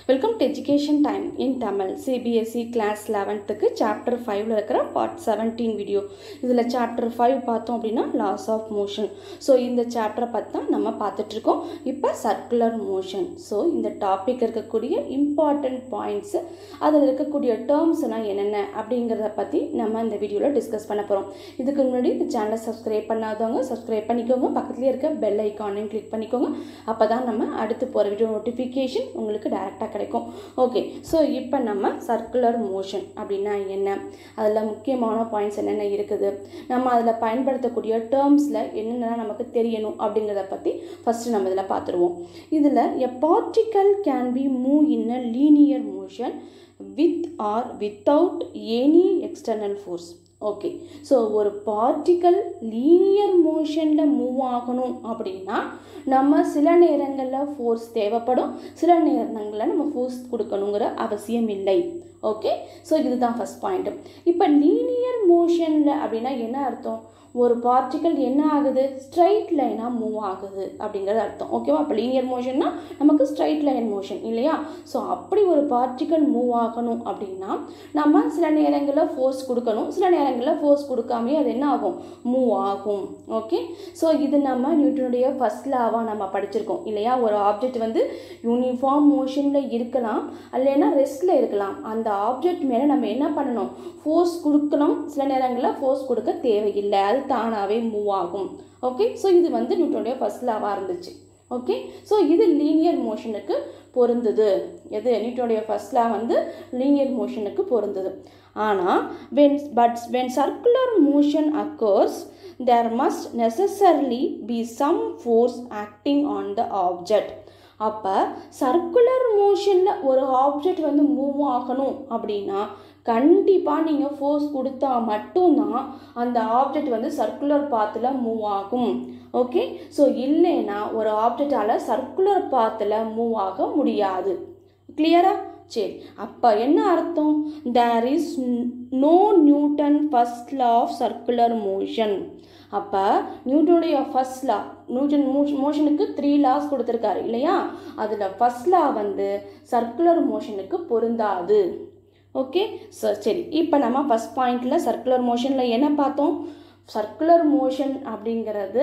welcome to education time in Tamil CBSE class லெவன்த்துக்கு chapter ஃபைவ்ல இருக்கிற பார்ட் செவன்டீன் வீடியோ இதில் சாப்டர் ஃபைவ் பார்த்தோம் அப்படின்னா லாஸ் ஆஃப் மோஷன் ஸோ இந்த சாப்டரை பற்றி தான் நம்ம பார்த்துட்ருக்கோம் இப்போ சர்க்குலர் மோஷன் ஸோ இந்த டாபிக் இருக்கக்கூடிய இம்பார்ட்டண்ட் பாயிண்ட்ஸு அதில் இருக்கக்கூடிய டேர்ம்ஸ் எல்லாம் என்னென்ன அப்படிங்கிறத பற்றி நம்ம இந்த வீடியோவில் டிஸ்கஸ் பண்ண போகிறோம் இதுக்கு முன்னாடி இந்த சேனலை சப்ஸ்கிரைப் பண்ணாதவங்க சப்ஸ்கிரைப் பண்ணிக்கோங்க பக்கத்துலேயே இருக்க பெல் ஐக்கானையும் கிளிக் பண்ணிக்கோங்க அப்போ தான் நம்ம அடுத்து போகிற வீடியோ நோட்டிஃபிகேஷன் உங்களுக்கு டேரெக்டாக கிடைக்கும் ஓகே ஸோ இப்போ நம்ம சர்க்குலர் மோஷன் அப்படின்னா என்ன அதில் முக்கியமான பாயிண்ட்ஸ் என்னென்ன இருக்குது நம்ம அதில் பயன்படுத்தக்கூடிய டேர்ம்ஸில் என்னென்ன நமக்கு தெரியணும் அப்படிங்கிறத பற்றி ஃபஸ்ட்டு நம்ம இதில் பார்த்துருவோம் இதில் a particle can be move in a linear motion with or without any external force okay so ஒரு பார்ட்டிக்கல் லீனியர் மோஷனில் மூவ் ஆகணும் அப்படின்னா நம்ம சில நேரங்களில் ஃபோர்ஸ் தேவைப்படும் சில நேரங்களில் நம்ம ஃபோர்ஸ் கொடுக்கணுங்கிற அவசியம் இல்லை ஓகே ஸோ இதுதான் ஃபஸ்ட் பாயிண்ட்டு இப்போ லீனியர் மோஷனில் அப்படின்னா என்ன அர்த்தம் ஒரு பார்ட்டிக்கல் என்ன ஆகுது ஸ்ட்ரைட் லைனாக மூவ் ஆகுது அப்படிங்கிறது அர்த்தம் ஓகேவா அப்போ லீனியர் மோஷன்னா நமக்கு ஸ்ட்ரைட் லைன் மோஷன் இல்லையா ஸோ அப்படி ஒரு பார்ட்டிக்கல் மூவ் ஆகணும் அப்படின்னா நம்ம சில நேரங்களில் ஃபோர்ஸ் கொடுக்கணும் சில நேரங்களில் ஃபோர்ஸ் கொடுக்காமே அது என்ன ஆகும் மூவ் ஆகும் ஓகே ஸோ இது நம்ம நியூட்டனுடைய ஃபஸ்ட் லாவாக நம்ம படிச்சிருக்கோம் இல்லையா ஒரு ஆப்ஜெக்ட் வந்து யூனிஃபார்ம் மோஷனில் இருக்கலாம் இல்லைன்னா ரெஸ்ட்டில் இருக்கலாம் அந்த ஆப்ஜெக்ட் மேலே நம்ம என்ன பண்ணணும் ஃபோர்ஸ் கொடுக்கணும் சில நேரங்களில் ஃபோர்ஸ் கொடுக்க தேவையில்லை அது தானாகவே மூவ் ஆகும் ஓகே ஸோ இது வந்து நியூட்டனுடைய ஃபஸ்ட் லாவாக இருந்துச்சு ஓகே ஸோ இது லீனியர் மோஷனுக்கு பொருந்தது எது நியூட்டனுடைய ஃபஸ்ட் லா வந்து லீனியர் மோஷனுக்கு பொருந்தது ஆனால் when but when circular motion occurs there must necessarily be some force acting on the object அப்போ சர்க்குலர் மோஷனில் ஒரு ஆப்ஜெக்ட் வந்து மூவ் ஆகணும் அப்படின்னா கண்டிப்பாக நீங்கள் ஃபோர்ஸ் கொடுத்தா மட்டும்தான் அந்த ஆப்ஜெக்ட் வந்து சர்க்குலர் பாத்தில் மூவ் ஆகும் ஓகே ஸோ இல்லைன்னா ஒரு ஆப்ஜெக்டால் சர்க்குலர் பாத்தில் மூவ் ஆக முடியாது கிளியரா சரி அப்போ என்ன அர்த்தம் there is no Newton first law of circular motion அப்போ நியூட்டனுடைய ஃபஸ்ட் லா நியூட்டன் மோஷனுக்கு த்ரீ லாஸ் கொடுத்துருக்காரு இல்லையா அதில் ஃபஸ்ட் லா வந்து சர்க்குலர் மோஷனுக்கு பொருந்தாது ஓகே ஸோ சரி இப்போ நம்ம ஃபஸ்ட் பாயிண்டில் சர்க்குலர் மோஷனில் என்ன பார்த்தோம் சர்க்குலர் மோஷன் அப்படிங்கிறது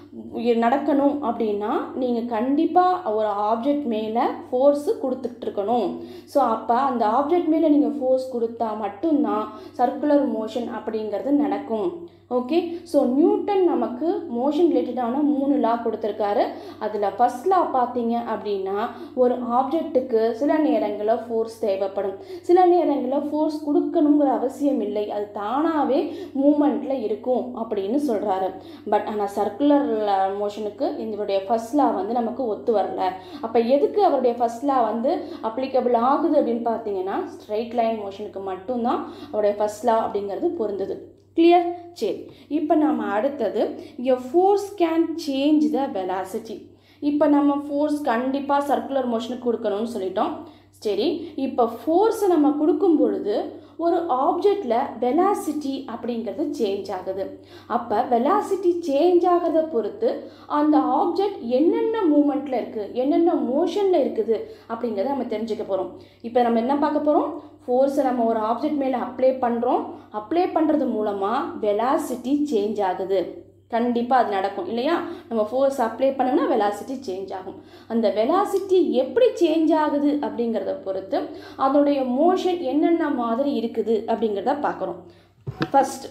நடக்கணும் அப்படின்னா நீங்கள் கண்டிப்பாக ஒரு ஆப்ஜெக்ட் மேலே ஃபோர்ஸு கொடுத்துட்ருக்கணும் ஸோ அப்போ அந்த ஆப்ஜெக்ட் மேலே நீங்கள் ஃபோர்ஸ் கொடுத்தா மட்டும்தான் சர்க்குலர் மோஷன் அப்படிங்கிறது நடக்கும் ஓகே ஸோ நியூட்டன் நமக்கு மோஷன் ரிலேட்டடான மூணு லா கொடுத்துருக்காரு அதில் ஃபஸ்ட் லா பார்த்தீங்க அப்படின்னா ஒரு ஆப்ஜெக்ட்டுக்கு சில நேரங்களில் ஃபோர்ஸ் தேவைப்படும் சில நேரங்களில் ஃபோர்ஸ் கொடுக்கணுங்கிற அவசியம் இல்லை அது தானாகவே மூமெண்ட்டில் இருக்கும் அப்படின்னு சொல்கிறாரு பட் ஆனால் சர்க்குலர் மோஷனுக்கு இதனுடைய ஃபஸ்ட் லா வந்து நமக்கு ஒத்து வரல அப்போ எதுக்கு அவருடைய ஃபஸ்ட் லா வந்து அப்ளிகபிள் ஆகுது அப்படின்னு பார்த்தீங்கன்னா ஸ்ட்ரைட் லைன் மோஷனுக்கு மட்டும்தான் அவருடைய ஃபஸ்ட் லா அப்படிங்கிறது பொருந்தது கிளியர் சரி இப்போ நம்ம அடுத்தது a force can change the velocity இப்போ நம்ம ஃபோர்ஸ் கண்டிப்பாக சர்க்குலர் மோஷனுக்கு கொடுக்கணும்னு சொல்லிட்டோம் சரி இப்போ ஃபோர்ஸை நம்ம கொடுக்கும் பொழுது ஒரு ஆப்ஜெக்டில் வெலாசிட்டி அப்படிங்கிறது சேஞ்ச் ஆகுது அப்போ வெலாசிட்டி சேஞ்ச் ஆகிறத பொறுத்து அந்த ஆப்ஜெக்ட் என்னென்ன மூமெண்ட்டில் இருக்குது என்னென்ன மோஷனில் இருக்குது அப்படிங்கிறத நம்ம தெரிஞ்சுக்க போகிறோம் இப்போ நம்ம என்ன பார்க்க போகிறோம் ஃபோர்ஸை நம்ம ஒரு ஆப்ஜெக்ட் மேலே அப்ளை பண்ணுறோம் அப்ளை பண்ணுறது மூலமாக வெலாசிட்டி சேஞ்ச் ஆகுது கண்டிப்பாக அது நடக்கும் இல்லையா நம்ம ஃபோர்ஸ் அப்ளை பண்ணோம்னா வெலாசிட்டி சேஞ்ச் ஆகும் அந்த வெலாசிட்டி எப்படி சேஞ்ச் ஆகுது அப்படிங்கிறத பொறுத்து அதனுடைய மோஷன் என்னென்ன மாதிரி இருக்குது அப்படிங்கிறத பார்க்குறோம் ஃபஸ்ட்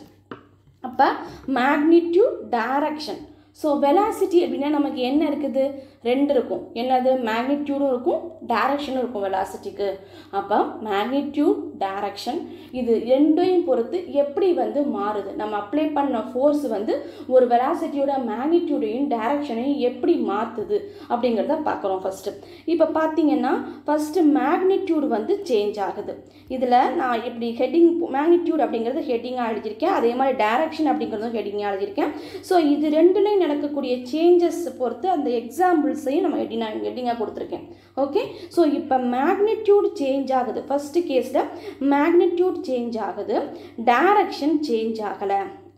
அப்போ மேக்னிடியூட் டைரக்ஷன் ஸோ வெலாசிட்டி அப்படின்னா நமக்கு என்ன இருக்குது ரெண்டு இருக்கும் என்னது மேக்னிடியூடும் இருக்கும் டைரக்ஷனும் இருக்கும் வெலாசிட்டிக்கு அப்போ மேக்னிடியூட் டைரக்ஷன் இது ரெண்டையும் பொறுத்து எப்படி வந்து மாறுது நம்ம அப்ளை பண்ண ஃபோர்ஸ் வந்து ஒரு வெலாசிட்டியோட மேக்னிடியூடையும் டைரக்ஷனையும் எப்படி மாற்றுது அப்படிங்கிறத பார்க்குறோம் ஃபஸ்ட்டு இப்போ பார்த்தீங்கன்னா ஃபஸ்ட்டு மேக்னிடியூட் வந்து சேஞ்ச் ஆகுது இதில் நான் இப்படி ஹெட்டிங் மேக்னிடியூட் அப்படிங்கிறது ஹெட்டிங்காக எழுதியிருக்கேன் அதே மாதிரி டைரக்ஷன் அப்படிங்கிறதும் ஹெட்டிங்காக எழுதியிருக்கேன் ஸோ இது ரெண்டுலேயும் நடக்கக்கூடிய சேஞ்சஸ் பொறுத்து அந்த எக்ஸாம்பிள்ஸையும் நம்ம ஹெட்டிங்காக ஹெட்டிங்காக கொடுத்துருக்கேன் ஓகே ஸோ இப்போ மேக்னிடியூட் சேஞ்ச் ஆகுது ஃபஸ்ட்டு கேஸில் மேக்னிடியூட் சேஞ்ச் ஆகுது டைரக்ஷன் சேஞ்ச் ஆகலை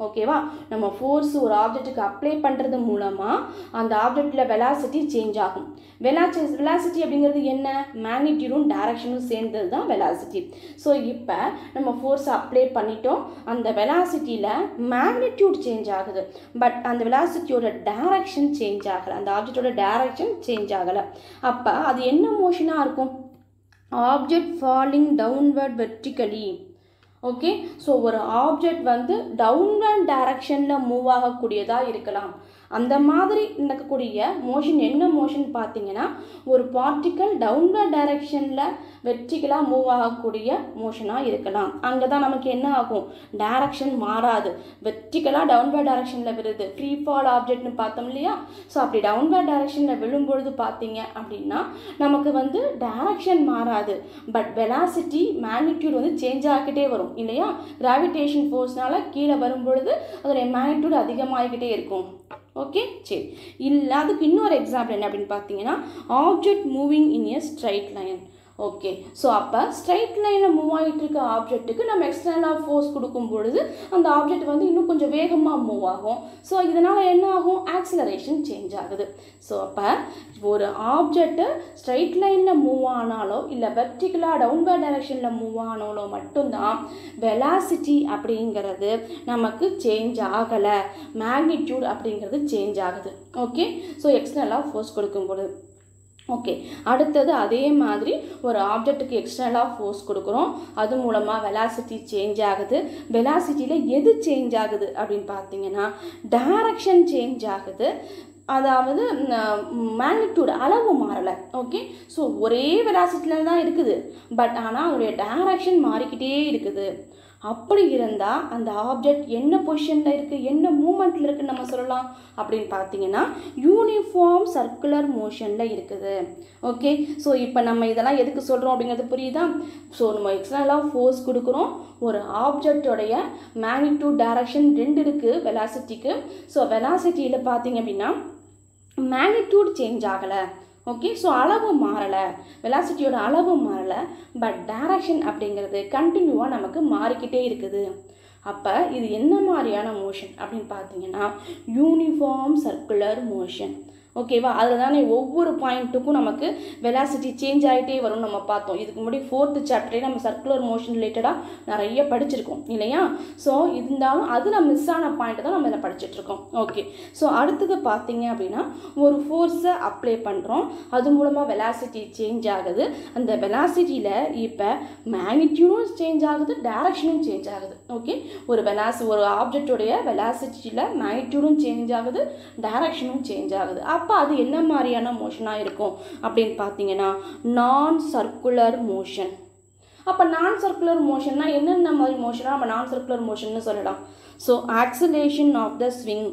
ஓகேவா நம்ம ஃபோர்ஸ் ஒரு ஆப்ஜெக்ட்டுக்கு அப்ளை பண்ணுறது மூலமாக அந்த ஆப்ஜெக்டில் வெலாசிட்டி சேஞ்ச் ஆகும் வெலாசி வெலாசிட்டி அப்படிங்கிறது என்ன மேக்னிடியூடும் டைரக்ஷனும் சேர்ந்தது தான் வெலாசிட்டி ஸோ இப்போ நம்ம ஃபோர்ஸ் அப்ளை பண்ணிட்டோம் அந்த வெலாசிட்டியில் மேக்னிடியூட் சேஞ்ச் ஆகுது பட் அந்த வெலாசிட்டியோட டைரக்ஷன் சேஞ்ச் ஆகலை அந்த ஆப்ஜெக்டோட டைரக்ஷன் சேஞ்ச் ஆகலை அப்போ அது என்ன மோஷனாக இருக்கும் object falling downward vertically okay so ஒரு ஆப்ஜெக்ட் வந்து டவுன்வர்ட் டைரக்ஷனில் மூவ் ஆகக்கூடியதாக இருக்கலாம் அந்த மாதிரி நடக்கக்கூடிய மோஷன் என்ன மோஷன் பார்த்தீங்கன்னா ஒரு பார்ட்டிக்கல் டவுன்வர்ட் டைரக்ஷனில் வெர்டிக்கலாக மூவ் ஆகக்கூடிய மோஷனாக இருக்கலாம் அங்கே தான் நமக்கு என்ன ஆகும் டைரக்ஷன் மாறாது வெர்டிக்கலாக டவுன்வர்ட் டைரக்ஷனில் விழுது ஃப்ரீ ஃபால் ஆப்ஜெக்ட்னு பார்த்தோம் இல்லையா ஸோ அப்படி டவுன்வர்ட் டைரக்ஷனில் விழும்பொழுது பார்த்தீங்க அப்படின்னா நமக்கு வந்து டைரக்ஷன் மாறாது பட் வெலாசிட்டி மேக்னிடியூட் வந்து சேஞ்ச் ஆகிக்கிட்டே வரும் இல்லையா கிராவிடேஷன் ஃபோர்ஸ்னால கீழே வரும்பொழுது அதோடைய மேக்னிடியூட் அதிகமாகிக்கிட்டே இருக்கும் ஓகே சரி இல்லை அதுக்கு இன்னொரு எக்ஸாம்பிள் என்ன அப்படின்னு பார்த்தீங்கன்னா object moving in a straight line okay so அப்போ ஸ்ட்ரைட் லைனில் மூவ் ஆகிட்டு இருக்க ஆப்ஜெக்ட்டுக்கு நம்ம எக்ஸ்டர்னலாக ஃபோர்ஸ் கொடுக்கும் பொழுது அந்த ஆப்ஜெக்ட் வந்து இன்னும் கொஞ்சம் வேகமாக மூவ் ஆகும் ஸோ இதனால் என்ன ஆகும் ஆக்சிலரேஷன் சேஞ்ச் ஆகுது ஸோ அப்போ ஒரு ஆப்ஜெக்ட்டு ஸ்ட்ரைட் லைனில் மூவ் ஆனாலோ இல்லை வெர்டிக்கலாக டவுன்வர்ட் டைரக்ஷனில் மூவ் ஆனாலோ மட்டும்தான் வெலாசிட்டி அப்படிங்கிறது நமக்கு சேஞ்ச் ஆகலை மேக்னிடியூட் அப்படிங்கிறது சேஞ்ச் ஆகுது ஓகே ஸோ எக்ஸ்டர்னலாக ஃபோர்ஸ் கொடுக்கும்பொழுது ஓகே அடுத்தது அதே மாதிரி ஒரு ஆப்ஜெக்ட்டுக்கு எக்ஸ்டர்னலாக ஃபோர்ஸ் கொடுக்குறோம் அது மூலமாக வெலாசிட்டி சேஞ்ச் ஆகுது வெலாசிட்டியில் எது சேஞ்ச் ஆகுது அப்படின்னு பார்த்தீங்கன்னா டைரக்ஷன் சேஞ்ச் ஆகுது அதாவது மேக்னிடியூட் அளவு மாறலை ஓகே ஸோ ஒரே வெலாசிட்டியில் தான் இருக்குது பட் ஆனால் அதோடைய டைரக்ஷன் மாறிக்கிட்டே இருக்குது அப்படி இருந்தால் அந்த ஆப்ஜெக்ட் என்ன பொசிஷனில் இருக்குது என்ன மூமெண்ட்டில் இருக்குன்னு நம்ம சொல்லலாம் அப்படின்னு பார்த்தீங்கன்னா யூனிஃபார்ம் சர்க்குலர் மோஷனில் இருக்குது ஓகே ஸோ இப்போ நம்ம இதெல்லாம் எதுக்கு சொல்கிறோம் அப்படிங்கிறது புரியுதா ஸோ நம்ம எக்ஸ்டர்னலாக ஃபோர்ஸ் கொடுக்குறோம் ஒரு ஆப்ஜெக்டோடைய மேக்னிடியூட் டைரக்ஷன் ரெண்டு இருக்குது வெலாசிட்டிக்கு ஸோ வெலாசிட்டியில் பார்த்தீங்க அப்படின்னா மேக்னிடியூட் சேஞ்ச் ஆகலை ஓகே ஸோ அளவு மாறலை வெலாசிட்டியோட அளவு மாறலை பட் டைரக்ஷன் அப்படிங்கிறது கண்டினியூவாக நமக்கு மாறிக்கிட்டே இருக்குது அப்போ இது என்ன மாதிரியான மோஷன் அப்படின்னு பார்த்தீங்கன்னா யூனிஃபார்ம் சர்க்குலர் மோஷன் ஓகேவா அதில் தானே ஒவ்வொரு பாயிண்ட்டுக்கும் நமக்கு வெலாசிட்டி சேஞ்ச் ஆகிட்டே வரும்னு நம்ம பார்த்தோம் இதுக்கு முன்னாடி ஃபோர்த்து சாப்டரே நம்ம சர்க்குலர் மோஷன் ரிலேட்டடாக நிறைய படிச்சிருக்கோம் இல்லையா ஸோ இருந்தாலும் அதில் மிஸ் ஆன பாயிண்ட் தான் நம்ம இதில் படிச்சிட்ருக்கோம் ஓகே ஸோ அடுத்தது பார்த்தீங்க அப்படின்னா ஒரு ஃபோர்ஸை அப்ளை பண்ணுறோம் அது மூலமாக வெலாசிட்டி சேஞ்ச் ஆகுது அந்த வெலாசிட்டியில் இப்போ மேக்னிடியூடும் சேஞ்ச் ஆகுது டைரக்ஷனும் சேஞ்ச் ஆகுது ஓகே ஒரு வெலாசி ஒரு ஆப்ஜெக்டோடைய வெலாசிட்டியில் மேக்னிடியூடும் சேஞ்ச் ஆகுது டைரக்ஷனும் சேஞ்ச் ஆகுது அப்போ அது என்ன மாதிரியான மோஷனாக இருக்கும் அப்படின்னு பார்த்தீங்கன்னா நான் சர்க்குலர் மோஷன் அப்போ நான் சர்க்குலர் மோஷன்னா என்னென்ன மாதிரி மோஷனாக நம்ம நான் சர்க்குலர் மோஷன்னு சொல்லலாம் so oscillation of the swing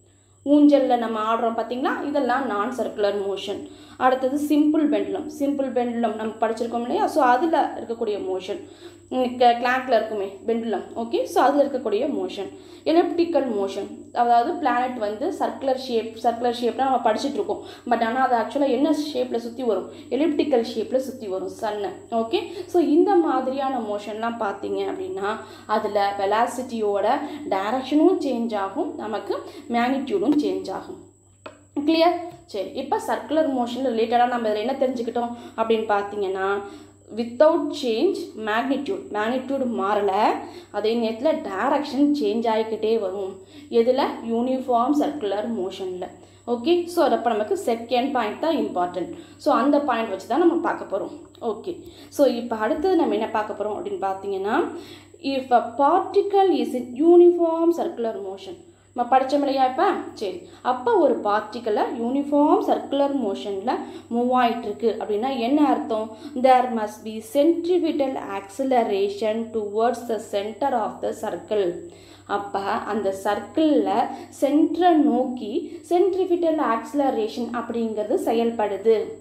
ஊஞ்சலில் நம்ம ஆடுறோம் பார்த்தீங்களா இதெல்லாம் நான் சர்க்குலர் மோஷன் அடுத்தது சிம்பிள் பெண்டுலம் சிம்பிள் பெண்டுலம் நம்ம படிச்சிருக்கோம் இல்லையா ஸோ அதில் இருக்கக்கூடிய மோஷன் கிளாங்கில் இருக்குமே பெண்டுலம் ஓகே ஸோ அதில் இருக்கக்கூடிய மோஷன் எலிப்டிக்கல் மோஷன் அதாவது பிளானட் வந்து சர்க்குலர் ஷேப் சர்க்குலர் ஷேப்லாம் நம்ம படிச்சுட்டு இருக்கோம் பட் ஆனால் அது ஆக்சுவலாக என்ன ஷேப்பில் சுற்றி வரும் எலிப்டிக்கல் ஷேப்பில் சுற்றி வரும் சன்னு ஓகே ஸோ இந்த மாதிரியான மோஷன்லாம் பார்த்தீங்க அப்படின்னா அதில் வெலாசிட்டியோட டைரக்ஷனும் சேஞ்ச் ஆகும் நமக்கு மேக்னிடியூடும் சேஞ்ச் ஆகும் கிளியர் சரி இப்போ சர்க்குலர் மோஷன் ரிலேட்டடாக நம்ம இதில் என்ன தெரிஞ்சுக்கிட்டோம் அப்படின்னு பார்த்தீங்கன்னா வித்தவுட் சேஞ்ச் மேக்னிடியூட் மேக்னிடியூட் மாறலை அதே நேரத்தில் டைரக்ஷன் சேஞ்ச் ஆகிக்கிட்டே வரும் எதில் யூனிஃபார்ம் சர்க்குலர் மோஷனில் ஓகே ஸோ அப்போ நமக்கு செகண்ட் பாயிண்ட் தான் இம்பார்ட்டன்ட் ஸோ அந்த பாயிண்ட் வச்சு தான் நம்ம பார்க்க போகிறோம் ஓகே ஸோ இப்போ அடுத்தது நம்ம என்ன பார்க்க போகிறோம் அப்படின்னு பார்த்தீங்கன்னா if a particle is in uniform circular motion நம்ம படித்தோம் இல்லையா இப்போ சரி அப்போ ஒரு பார்ட்டிக்கலை யூனிஃபார்ம் சர்க்குலர் மோஷனில் மூவ் ஆகிட்டுருக்கு அப்படின்னா என்ன அர்த்தம் there must be centripetal acceleration towards the centre of the circle அப்போ அந்த சர்க்கிளில் சென்டரை நோக்கி சென்ட்ரிபிட்டல் ஆக்சிலரேஷன் அப்படிங்கிறது செயல்படுது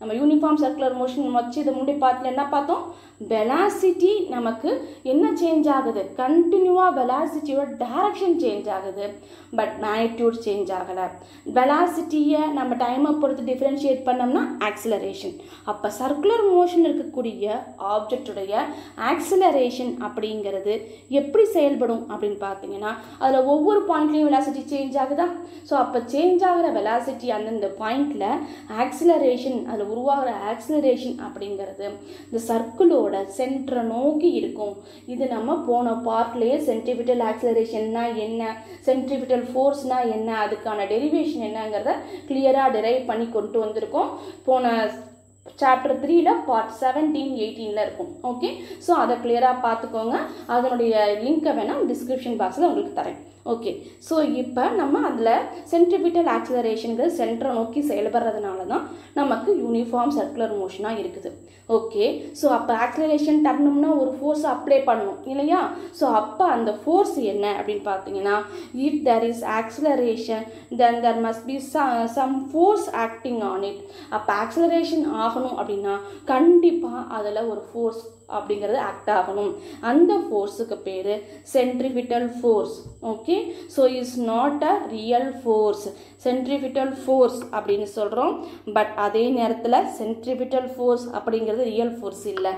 நம்ம யூனிஃபார்ம் சர்க்குலர் மோஷன் வச்சு இதை முன்னாடி பார்த்துல என்ன பார்த்தோம் வெலாசிட்டி நமக்கு என்ன சேஞ்ச் ஆகுது கண்டினியூவாக வெலாசிட்டியோட டைரக்ஷன் சேஞ்ச் ஆகுது பட் மேக்னிடியூட் சேஞ்ச் ஆகலை வெலாசிட்டியை நம்ம டைமை பொறுத்து டிஃப்ரென்ஷியேட் பண்ணோம்னா ஆக்சிலரேஷன் அப்போ சர்க்குலர் மோஷன் இருக்கக்கூடிய ஆப்ஜெக்டுடைய ஆக்சிலரேஷன் அப்படிங்கிறது எப்படி செயல்படும் அப்படின்னு பார்த்தீங்கன்னா அதில் ஒவ்வொரு பாயிண்ட்லேயும் வெலாசிட்டி சேஞ்ச் ஆகுதா ஸோ அப்போ சேஞ்ச் ஆகிற வெலாசிட்டி அந்தந்த பாயிண்டில் ஆக்சிலரேஷன் அதில் உருவாகிற ஆக்சிலரேஷன் அப்படிங்கிறது இந்த சர்க்கிளோட சென்டரை நோக்கி இருக்கும் இது நம்ம போன பார்ட்லேயே சென்ட்ரிபிட்டல் ஆக்சிலரேஷன்னா என்ன சென்ட்ரிபிட்டல் ஃபோர்ஸ்னா என்ன அதுக்கான டெரிவேஷன் என்னங்கிறத கிளியராக டெரைவ் பண்ணி கொண்டு வந்திருக்கோம் போன சாப்டர் த்ரீல பார்ட் செவன்டீன் எயிட்டீனில் இருக்கும் ஓகே ஸோ அதை கிளியராக பார்த்துக்கோங்க அதனுடைய லிங்க்கை வேணால் டிஸ்கிரிப்ஷன் பாக்ஸில் உங்களுக்கு தரேன் ஓகே ஸோ இப்போ நம்ம அதில் சென்ட்ரிபிட்டல் ஆக்சிலரேஷனுங்கிறது சென்டரை நோக்கி செயல்படுறதுனால தான் நமக்கு யூனிஃபார்ம் சர்க்குலர் மோஷனாக இருக்குது ஓகே ஸோ அப்போ ஆக்சிலரேஷன் தரணும்னா ஒரு ஃபோர்ஸ் அப்ளை பண்ணணும் இல்லையா ஸோ அப்போ அந்த ஃபோர்ஸ் என்ன அப்படின்னு பார்த்தீங்கன்னா if there is acceleration then there must be some force acting on it அப்போ ஆக்சிலரேஷன் ஆகணும் அப்படின்னா கண்டிப்பாக அதில் ஒரு ஃபோர்ஸ் அப்படிங்கிறது ஆக்ட் ஆகணும் அந்த ஃபோர்ஸுக்கு பேர் centripetal force okay so is not a real force centripetal force அப்படின்னு சொல்கிறோம் பட் அதே நேரத்தில் சென்ட்ரிபிட்டல் ஃபோர்ஸ் அப்படிங்கிறது ரியல் ஃபோர்ஸ் இல்லை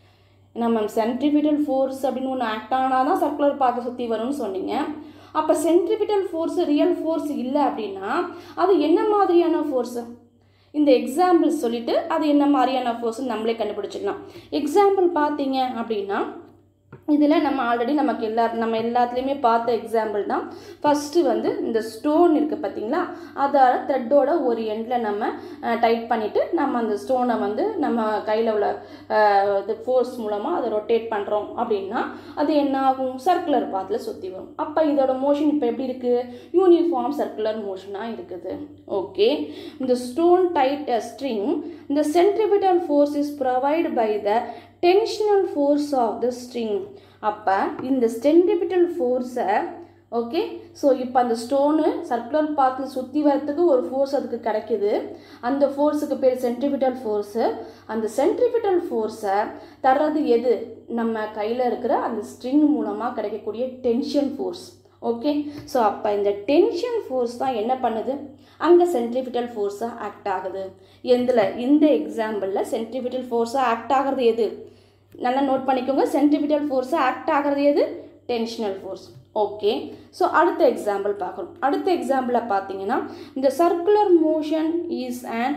நம்ம சென்ட்ரிபிட்டல் ஃபோர்ஸ் அப்படின்னு ஒன்று ஆக்ட் ஆனால் தான் சர்க்குலர் பார்க்க சுற்றி வரும்னு சொன்னீங்க அப்போ சென்ட்ரிபிட்டல் ஃபோர்ஸ் ரியல் ஃபோர்ஸ் இல்லை அப்படின்னா அது என்ன மாதிரியான ஃபோர்ஸு இந்த எக்ஸாம்பிள் சொல்லிவிட்டு அது என்ன மாதிரியான ஃபோர்ஸ்னு நம்மளே கண்டுபிடிச்சிக்கலாம் எக்ஸாம்பிள் பார்த்தீங்க அப்படின்னா இதில் நம்ம ஆல்ரெடி நமக்கு எல்லா நம்ம எல்லாத்துலேயுமே பார்த்த எக்ஸாம்பிள் தான் ஃபஸ்ட்டு வந்து இந்த ஸ்டோன் இருக்குது பார்த்தீங்களா அதோட த்ரெட்டோட ஒரு எண்டில் நம்ம டைட் பண்ணிவிட்டு நம்ம அந்த ஸ்டோனை வந்து நம்ம கையில் உள்ள இது ஃபோர்ஸ் மூலமாக அதை ரொட்டேட் பண்ணுறோம் அப்படின்னா அது என்ன ஆகும் சர்க்குலர் பாத்தில் சுற்றி வரும் அப்போ இதோட மோஷன் இப்போ எப்படி இருக்குது யூனிஃபார்ம் சர்க்குலர் மோஷனாக இருக்குது ஓகே இந்த ஸ்டோன் டைட் ஸ்ட்ரிங் இந்த centripetal force is provide by the tensional force of the string அப்போ இந்த சென்ட்ரிபிட்டல் ஃபோர்ஸை ஓகே ஸோ இப்போ அந்த ஸ்டோனு சர்க்குலர் பாத்தில் சுற்றி வரத்துக்கு ஒரு ஃபோர்ஸ் அதுக்கு கிடைக்குது அந்த ஃபோர்ஸுக்கு பேர் சென்ட்ரிபிட்டல் ஃபோர்ஸு அந்த சென்ட்ரிபிட்டல் ஃபோர்ஸை தர்றது எது நம்ம கையில் இருக்கிற அந்த ஸ்ட்ரிங் மூலமாக கிடைக்கக்கூடிய டென்ஷன் ஃபோர்ஸ் ஓகே ஸோ அப்போ இந்த டென்ஷன் ஃபோர்ஸ் தான் என்ன பண்ணுது அங்கே சென்ட்ரிபிட்டல் ஃபோர்ஸாக ஆக்ட் ஆகுது எந்தில் இந்த எக்ஸாம்பிளில் சென்ட்ரிபிட்டல் ஃபோர்ஸாக ஆக்ட் ஆகிறது எது நல்லா நோட் பண்ணிக்கோங்க சென்ட்ரிபிட்டல் ஃபோர்ஸாக ஆக்ட் ஆகிறது எது டென்ஷனல் ஃபோர்ஸ் ஓகே ஸோ அடுத்த எக்ஸாம்பிள் பார்க்கணும் அடுத்த எக்ஸாம்பிளில் பார்த்தீங்கன்னா இந்த circular motion is and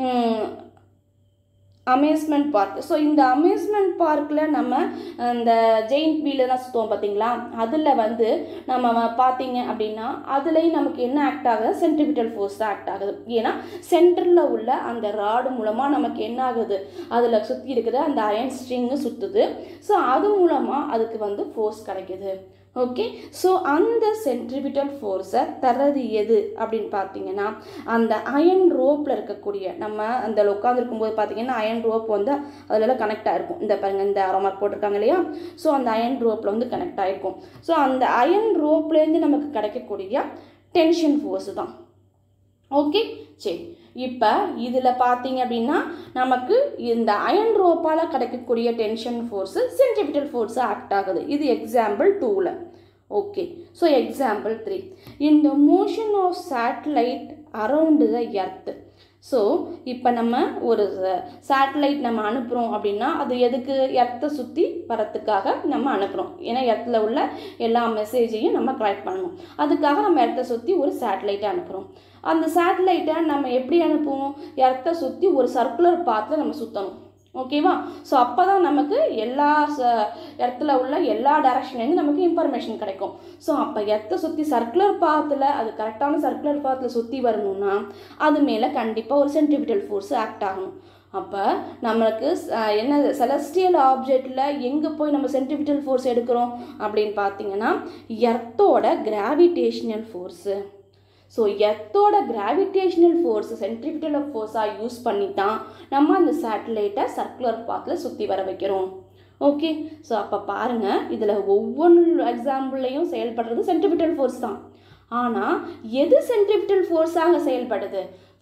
amusement park so இந்த அமேஸ்மெண்ட் பார்க்கில் நம்ம இந்த ஜெயின்ட் வீலெலாம் சுற்றுவோம் பார்த்தீங்களா அதில் வந்து நம்ம பார்த்தீங்க அப்படின்னா அதுலேயும் நமக்கு என்ன ஆக்ட் ஆகுது சென்ட்ரிபிட்டல் ஃபோர்ஸ் தான் ஆக்ட் ஆகுது ஏன்னா சென்டரில் உள்ள அந்த ராடு மூலமாக நமக்கு என்ன ஆகுது அதில் சுற்றி இருக்கிற அந்த அயன் ஸ்ட்ரிங்கு சுற்றுது ஸோ அது மூலமாக அதுக்கு வந்து ஃபோர்ஸ் கிடைக்குது ஓகே ஸோ அந்த சென்ட்ரிபிட்டல் ஃபோர்ஸை தர்றது எது அப்படின்னு பார்த்தீங்கன்னா அந்த அயன் ரோப்பில் இருக்கக்கூடிய நம்ம அந்த உட்காந்துருக்கும் போது பார்த்தீங்கன்னா அயன் ரோப் வந்து அதிலலாம் கனெக்ட் ஆகிருக்கும் இந்த பாருங்க இந்த அரோமார்க் போட்டிருக்காங்க இல்லையா ஸோ அந்த அயன் ரோப்பில் வந்து கனெக்ட் ஆகிருக்கும் ஸோ அந்த அயன் ரோப்லேருந்து நமக்கு கிடைக்கக்கூடிய டென்ஷன் ஃபோர்ஸ் தான் ஓகே சரி இப்போ இதில் பார்த்தீங்க அப்படின்னா நமக்கு இந்த அயன் ரோப்பால் கிடைக்கக்கூடிய tension force centripetal force act ஆகுது இது எக்ஸாம்பிள் டூவில் ஓகே ஸோ எக்ஸாம்பிள் த்ரீ இந்த motion of satellite around the earth so இப்போ நம்ம ஒரு சேட்டலைட் நம்ம அனுப்புகிறோம் அப்படின்னா அது எதுக்கு எர்த்தை சுற்றி வரத்துக்காக நம்ம அனுப்புகிறோம் ஏன்னா எர்த்தில் உள்ள எல்லா மெசேஜையும் நம்ம கலெக்ட் பண்ணணும் அதுக்காக நம்ம எர்த்தை சுற்றி ஒரு சேட்டலைட்டை அனுப்புகிறோம் அந்த சேட்டலைட்டை நம்ம எப்படி அனுப்புவோம் எர்த்தை சுற்றி ஒரு சர்க்குலர் பாத்தில் நம்ம சுற்றணும் ஓகேவா ஸோ அப்போ தான் நமக்கு எல்லா ச இடத்துல உள்ள எல்லா டைரக்ஷன்லேருந்து நமக்கு இன்ஃபர்மேஷன் கிடைக்கும் ஸோ அப்போ எர்த்தை சுற்றி சர்க்குலர் பாத்தில் அது கரெக்டான சர்க்குலர் பாத்தில் சுற்றி வரணும்னா அது மேலே கண்டிப்பாக ஒரு சென்ட்ரிபிட்டல் ஃபோர்ஸ் ஆக்ட் ஆகணும் அப்போ நம்மளுக்கு என்ன செலஸ்டியல் ஆப்ஜெக்டில் எங்கே போய் நம்ம சென்ட்ரிபிட்டல் ஃபோர்ஸ் எடுக்கிறோம் அப்படின்னு பார்த்தீங்கன்னா எர்த்தோட கிராவிடேஷனல் ஃபோர்ஸு ஸோ எர்த்தோட கிராவிடேஷனல் ஃபோர்ஸ் சென்ட்ரிபிட்டல் ஃபோர்ஸாக யூஸ் பண்ணி தான் நம்ம அந்த சேட்டலைட்டை சர்க்குலர் பாத்தில் சுற்றி வர வைக்கிறோம் ஓகே ஸோ அப்போ பாருங்கள் இதில் ஒவ்வொன்று எக்ஸாம்பிள்லையும் செயல்படுறது சென்ட்ரிபிட்டல் ஃபோர்ஸ் தான் ஆனால் எது சென்ட்ரிபிட்டல் ஃபோர்ஸாக செயல்படுது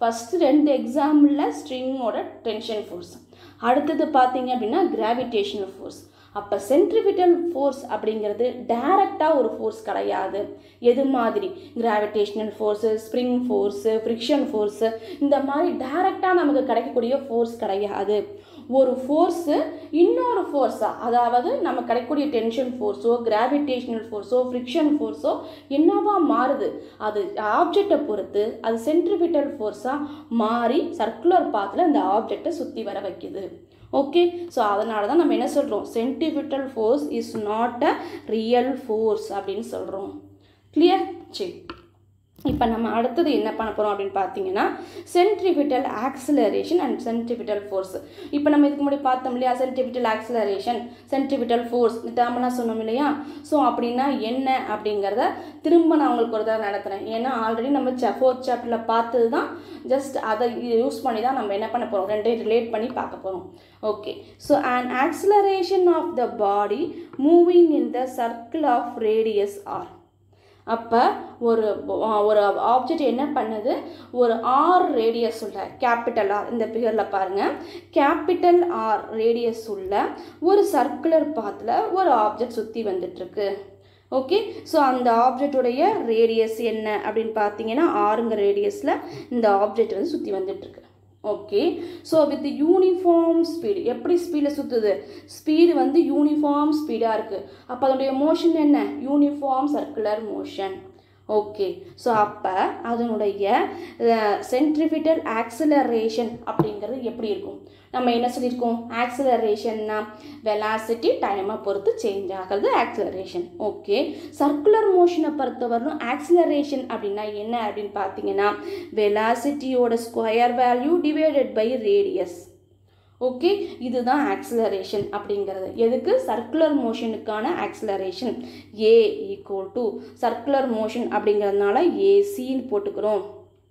ஃபஸ்ட்டு ரெண்டு எக்ஸாம்பிளில் ஸ்ட்ரிங்கோட டென்ஷன் ஃபோர்ஸ் அடுத்தது பார்த்தீங்க அப்படின்னா கிராவிடேஷனல் ஃபோர்ஸ் அப்போ சென்ட்ரிபிட்டல் ஃபோர்ஸ் அப்படிங்கிறது டைரக்டாக ஒரு ஃபோர்ஸ் கிடையாது எது மாதிரி gravitational force spring force friction force இந்த மாதிரி டைரக்டாக நமக்கு கிடைக்கக்கூடிய ஃபோர்ஸ் கிடையாது ஒரு ஃபோர்ஸு இன்னொரு ஃபோர்ஸாக அதாவது நம்ம கிடைக்கக்கூடிய டென்ஷன் ஃபோர்ஸோ கிராவிடேஷனல் ஃபோர்ஸோ ஃப்ரிக்ஷன் ஃபோர்ஸோ என்னவா மாறுது அது ஆப்ஜெக்டை பொறுத்து அது சென்ட்ரிபிட்டல் ஃபோர்ஸாக மாறி சர்க்குலர் பாத்தில் அந்த ஆப்ஜெக்டை சுற்றி வர வைக்குது ஓகே ஸோ அதனால தான் நம்ம என்ன சொல்கிறோம் centripetal force is not a real force அப்படின்னு சொல்கிறோம் கிளியர் சரி இப்போ நம்ம அடுத்தது என்ன பண்ண போகிறோம் அப்படின்னு பார்த்தீங்கன்னா centripetal acceleration and centripetal force இப்போ நம்ம இதுக்கு முன்னாடி பார்த்தோம் இல்லையா சென்ட்ரிபிட்டல் ஆக்சிலரேஷன் சென்ட்ரிபிட்டல் ஃபோர்ஸ் இந்த டேர்ம்லாம் சொன்னோம் இல்லையா ஸோ அப்படின்னா என்ன அப்படிங்கிறத திரும்ப நான் உங்களுக்கு ஒரு தடவை நடத்துகிறேன் ஏன்னா ஆல்ரெடி நம்ம ச ஃபோர்த் சாப்டரில் பார்த்தது தான் ஜஸ்ட் அதை யூஸ் பண்ணி தான் நம்ம என்ன பண்ண போகிறோம் ரெண்டையும் ரிலேட் பண்ணி பார்க்க போகிறோம் okay so and acceleration of the body moving in the circle of radius R அப்போ ஒரு ஒரு ஆப்ஜெக்ட் என்ன பண்ணுது ஒரு ஆர் ரேடியஸ் உள்ள கேபிட்டல் ஆர் இந்த பிகரில் பாருங்கள் கேபிட்டல் ஆர் ரேடியஸ் உள்ள ஒரு சர்க்குலர் பாத்தில் ஒரு ஆப்ஜெக்ட் சுற்றி வந்துட்டுருக்கு ஓகே ஸோ அந்த ஆப்ஜெக்டுடைய ரேடியஸ் என்ன அப்படின்னு பார்த்தீங்கன்னா ஆறுங்கிற ரேடியஸில் இந்த ஆப்ஜெக்ட் வந்து சுற்றி வந்துட்டுருக்கு okay so with uniform speed எப்படி ஸ்பீடில் சுற்றுது ஸ்பீடு வந்து யூனிஃபார்ம் ஸ்பீடாக இருக்குது அப்போ அதனுடைய மோஷன் என்ன uniform circular motion okay so அப்போ அதனுடைய சென்ட்ரிபிட்டல் ஆக்சிலரேஷன் அப்படிங்கிறது எப்படி இருக்கும் நம்ம என்ன சொல்லியிருக்கோம் ஆக்சிலரேஷன்னா வெலாசிட்டி டைமை பொறுத்து சேஞ்ச் ஆகிறது ஆக்சிலரேஷன் ஓகே சர்க்குலர் மோஷனை பொறுத்தவரைக்கும் ஆக்சிலரேஷன் அப்படின்னா என்ன அப்படின்னு பார்த்தீங்கன்னா வெலாசிட்டியோட square value divided by radius okay இதுதான் ஆக்சிலரேஷன் அப்படிங்கிறது எதுக்கு சர்க்குலர் மோஷனுக்கான acceleration a equal to circular motion அப்படிங்கிறதுனால ஏசின்னு போட்டுக்கிறோம்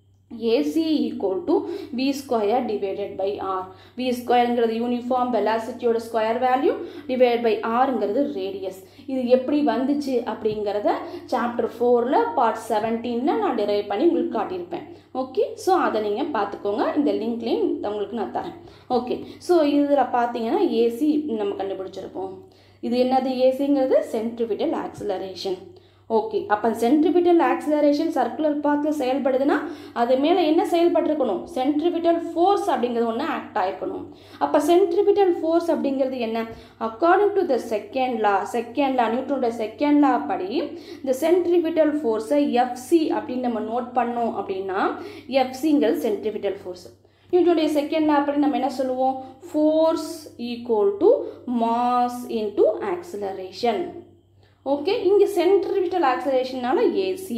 a c equal to v square divided by r v ஸ்கொயருங்கிறது யூனிஃபார்ம் வெலாசிட்டியோட ஸ்கொயர் வேல்யூ டிவைட் பை ஆருங்கிறது ரேடியஸ் இது எப்படி வந்துச்சு அப்படிங்கிறத சாப்டர் ஃபோரில் பார்ட் செவன்டீனில் நான் டிரைவ் பண்ணி உங்களுக்கு காட்டியிருப்பேன் ஓகே ஸோ அதை நீங்கள் பார்த்துக்கோங்க இந்த லிங்க்லேயும் உங்களுக்கு நான் தரேன் ஓகே ஸோ இதில் பார்த்தீங்கன்னா ஏசி நம்ம கண்டுபிடிச்சிருப்போம் இது என்னது ஏசிங்கிறது சென்ட்ரிபிட்டல் ஆக்சிலரேஷன் ஓகே அப்போ சென்ட்ரிபிட்டல் ஆக்சிலரேஷன் சர்க்குலர் பாத்தில் செயல்படுதுன்னா அது மேலே என்ன செயல்பட்டிருக்கணும் சென்ட்ரிபிட்டல் ஃபோர்ஸ் அப்படிங்கிறது ஒன்று ஆக்ட் ஆயிருக்கணும் அப்போ சென்ட்ரிபிட்டல் ஃபோர்ஸ் அப்படிங்கிறது என்ன according to the second law second law நியூட்டனோட செகண்ட் லா படி இந்த சென்ட்ரிபிட்டல் ஃபோர்ஸை எஃப்சி அப்படின்னு நம்ம நோட் பண்ணோம் அப்படின்னா எஃப்சிங்கிறது சென்ட்ரிபிட்டல் ஃபோர்ஸ் நியூட்டனுடைய செகண்ட் லா அப்படி நம்ம என்ன சொல்லுவோம் force equal to mass into acceleration okay இங்கே சென்ட்ரிபிட்டல் ஆக்சலேஷனால ஏசி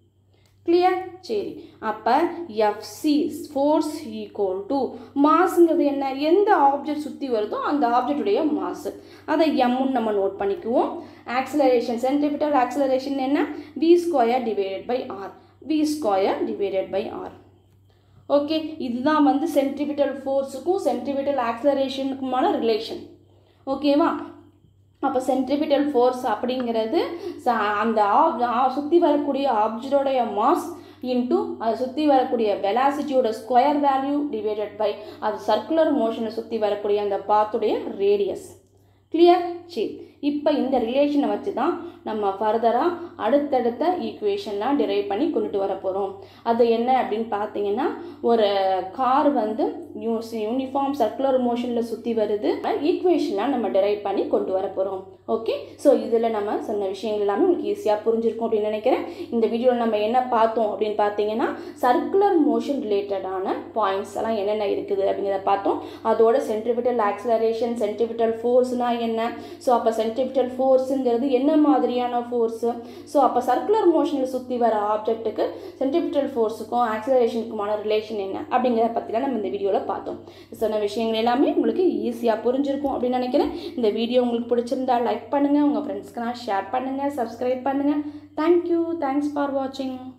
கிளியர் சரி அப்போ எஃப்சி ஃபோர்ஸ் ஈக்குவல் டு மாஸுங்கிறது என்ன எந்த ஆப்ஜெக்ட் சுற்றி வருதோ அந்த ஆப்ஜெக்டுடைய மாஸ் அதை எம்முன்னு நம்ம நோட் பண்ணிக்குவோம் ஆக்சலரேஷன் சென்ட்ரிபிட்டல் ஆக்சலரேஷன் என்ன v square divided by r v square divided by r okay இதுதான் வந்து சென்ட்ரிபிட்டல் ஃபோர்ஸுக்கும் சென்ட்ரிபிட்டல் ஆக்சலரேஷனுக்குமான ரிலேஷன் ஓகேவா அப்போ சென்ட்ரிபிட்டல் ஃபோர்ஸ் அப்படிங்கிறது அந்த ஆப் சுற்றி வரக்கூடிய ஆப்ஜெக்டோடைய மாஸ் இன்ட்டு அதை சுற்றி வரக்கூடிய வெலாசிட்டியோட ஸ்கொயர் வேல்யூ டிவைடட் பை அது சர்க்குலர் மோஷனை சுற்றி வரக்கூடிய அந்த பாத்துடைய ரேடியஸ் கிளியர் சரி இப்போ இந்த ரிலேஷனை வச்சு தான் நம்ம ஃபர்தராக அடுத்தடுத்த ஈக்குவேஷன்லாம் டிரைவ் பண்ணி கொண்டுட்டு வர போகிறோம் அது என்ன அப்படின்னு பார்த்தீங்கன்னா ஒரு கார் வந்து யூஸ் யூனிஃபார்ம் சர்க்குலர் மோஷனில் சுற்றி வருது ஈக்குவேஷன்லாம் நம்ம டிரைவ் பண்ணி கொண்டு வர போகிறோம் ஓகே ஸோ இதில் நம்ம சொன்ன விஷயங்கள் எல்லாமே உங்களுக்கு ஈஸியாக புரிஞ்சிருக்கும் அப்படின்னு நினைக்கிறேன் இந்த வீடியோவில் நம்ம என்ன பார்த்தோம் அப்படின்னு பார்த்தீங்கன்னா சர்க்குலர் மோஷன் ரிலேட்டடான பாயிண்ட்ஸ் எல்லாம் என்னென்ன இருக்குது அப்படிங்கிறத பார்த்தோம் அதோட சென்ட்ரிபிட்டல் ஆக்சலரேஷன் சென்ட்ரிபிட்டல் ஃபோர்ஸ்னால் என்ன ஸோ அப்போ சென்ட்ரிபிட்டல் ஃபோர்ஸுங்கிறது என்ன மாதிரியான ஃபோர்ஸு ஸோ அப்போ சர்க்குலர் மோஷனில் சுற்றி வர ஆப்ஜெக்ட்டுக்கு சென்ட்ரிபிட்டல் ஃபோர்ஸுக்கும் ஆக்சலரேஷனுக்குமான ரிலேஷன் என்ன அப்படிங்கிறத பற்றிலாம் நம்ம இந்த வீடியோவில் பார்த்தோம் சொன்ன விஷயங்கள் எல்லாமே உங்களுக்கு ஈஸியாக புரிஞ்சிருக்கும் அப்படின்னு நினைக்கிறேன் இந்த வீடியோ உங்களுக்கு பிடிச்சிருந்தா லைக் பண்ணுங்கள் உங்கள் ஃப்ரெண்ட்ஸ்க்கெலாம் ஷேர் பண்ணுங்கள் சப்ஸ்கிரைப் பண்ணுங்கள் தேங்க்யூ தேங்க்ஸ் ஃபார் வாட்சிங்